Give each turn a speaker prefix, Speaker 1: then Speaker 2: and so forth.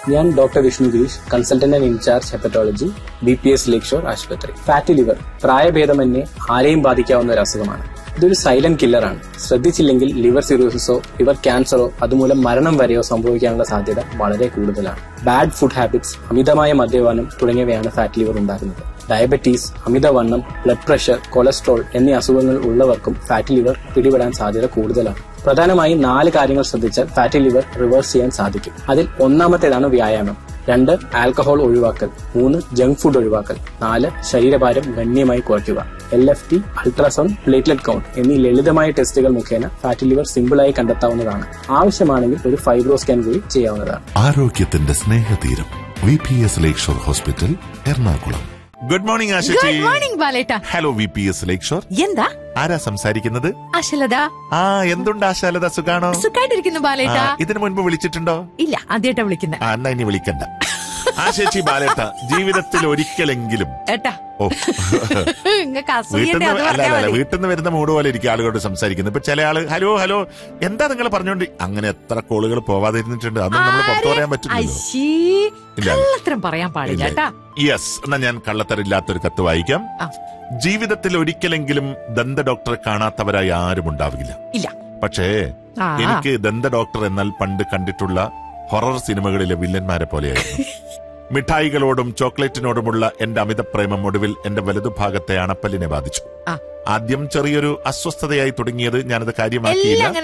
Speaker 1: ഞാൻ doctor Vishnu Girish consultant and in-charge hepatology B P S lakeshore ആശുപത്രി fatty liver പ്രായഭേദമന്യേ ആരെയും ബാധിക്കാവുന്ന ഒരു അസുഖമാണ് ഇതൊരു സൈലന്റ് കില്ലറാണ് ശ്രദ്ധിച്ചില്ലെങ്കിൽ ലിവർ സിറോസിസോ ലിവർ ക്യാൻസറോ അതുമൂലം മരണം വരെയോ സംഭവിക്കാനുള്ള സാധ്യത വളരെ കൂടുതലാണ് ബാഡ് ഫുഡ് ഹാബിറ്റ്സ് അമിതമായ മദ്യപാനം തുടങ്ങിയവയാണ് ഫാറ്റ് ലിവർ ഉണ്ടാക്കുന്നത് ഡയബറ്റീസ് അമിതവണ്ണം ബ്ലഡ് പ്രഷർ കൊളസ്ട്രോൾ എന്നീ അസുഖങ്ങൾ ഉള്ളവർക്കും ഫാറ്റ് ലിവർ പിടിപെടാൻ സാധ്യത കൂടുതലാണ് പ്രധാനമായും നാല് കാര്യങ്ങൾ ശ്രദ്ധിച്ചാൽ ഫാറ്റി ലിവർ റിവേഴ്സ് ചെയ്യാൻ സാധിക്കും അതിൽ ഒന്നാമത്തേതാണ് വ്യായാമം രണ്ട് ആൽക്കഹോൾ ഒഴിവാക്കൽ മൂന്ന് ജങ്ക് ഫുഡ് ഒഴിവാക്കൽ നാല് ശരീരഭാരം ഗണ്യമായി കുറയ്ക്കുക L F T ultrasound platelet count എന്നീ ലളിതമായ ടെസ്റ്റുകൾ മുഖേന ഫാറ്റി ലിവർ സിമ്പിളായി കണ്ടെത്താവുന്നതാണ് ആവശ്യമാണെങ്കിൽ ഒരു ഫൈബ്രോ സ്കാൻ കൂടി ചെയ്യാവുന്നതാണ്
Speaker 2: ആരോഗ്യത്തിന്റെ സ്നേഹതീരം V P S lakeshore hospital Ernakulam good morning ആശിച്ചി
Speaker 3: ഗുഡ് മോർണിംഗ് ബാലേട്ട
Speaker 2: hello V P S lakeshore
Speaker 3: എന്താ
Speaker 2: ആരാ സംസാരിക്കുന്നത്
Speaker 3: അശലത
Speaker 2: ആ എന്തുണ്ട് ആശാലത സുഖാണോ
Speaker 3: സുഖായിട്ടിരിക്കുന്നു ബാലേട്ട
Speaker 2: ആ, ഇതിനു മുൻപ് വിളിച്ചിട്ടുണ്ടോ
Speaker 3: ഇല്ല ആദ്യമായിട്ടാ വിളിക്കുന്നത്
Speaker 2: ആ എന്നാ ഇനി വിളിക്കണ്ട ആ ചേച്ചി ബാലേട്ട ജീവിതത്തിൽ ഒരിക്കലെങ്കിലും
Speaker 3: ഏട്ടാ
Speaker 2: ഓ
Speaker 3: നിങ്ങക്ക്
Speaker 2: വീട്ടിൽ
Speaker 3: അസൂയന്റെ അത്
Speaker 2: നിന്ന് അല്ല
Speaker 3: പറഞ്ഞാ
Speaker 2: അല്ല
Speaker 3: മതി
Speaker 2: വീട്ടിൽ നിന്ന് വരുന്ന മൂഡ് പോലെ ഇരിക്കും ആളുകളോട് സംസാരിക്കുന്നത് ഇപ്പൊ ചില ആള് ഹലോ ഹലോ എന്താ നിങ്ങൾ പറഞ്ഞോണ്ട് അങ്ങനെ എത്ര കോളുകൾ പോവാതെ ഇരുന്നിട്ടുണ്ട് അതൊന്നും നമ്മൾ പുറത്തു പറയാൻ പറ്റില്ലല്ലോ
Speaker 3: അശ്ശീ,
Speaker 2: ഇല്ല.
Speaker 3: കള്ളത്തരം പറയാൻ പാടില്ല കേട്ടാ
Speaker 2: യെസ് എന്നാ ഞാൻ കള്ളത്തരില്ലാത്തൊരു കത്ത് വായിക്കാം
Speaker 3: ആ.
Speaker 2: ജീവിതത്തിൽ ഒരിക്കലെങ്കിലും ദന്ത ഡോക്ടറെ കാണാത്തവരായി ആരും ഉണ്ടാവില്ല
Speaker 3: ഇല്ല
Speaker 2: പക്ഷേ
Speaker 3: ആ.
Speaker 2: എനിക്ക് ദന്ത ഡോക്ടർ എന്നാൽ പണ്ട് കണ്ടിട്ടുള്ള ഹൊറർ സിനിമകളിലെ വില്ലന്മാരെ പോലെയായിരുന്നു മിഠായികളോടും ചോക്ലേറ്റിനോടുമുള്ള എന്റെ അമിതപ്രേമം ഒടുവിൽ എന്റെ വലതുഭാഗത്തെ അണപ്പല്ലിനെ ബാധിച്ചു
Speaker 3: ആ.
Speaker 2: ആദ്യം ചെറിയൊരു അസ്വസ്ഥതയായി തുടങ്ങിയത് ഞാനത് കാര്യമാക്കിയില്ല
Speaker 3: എല്ലാം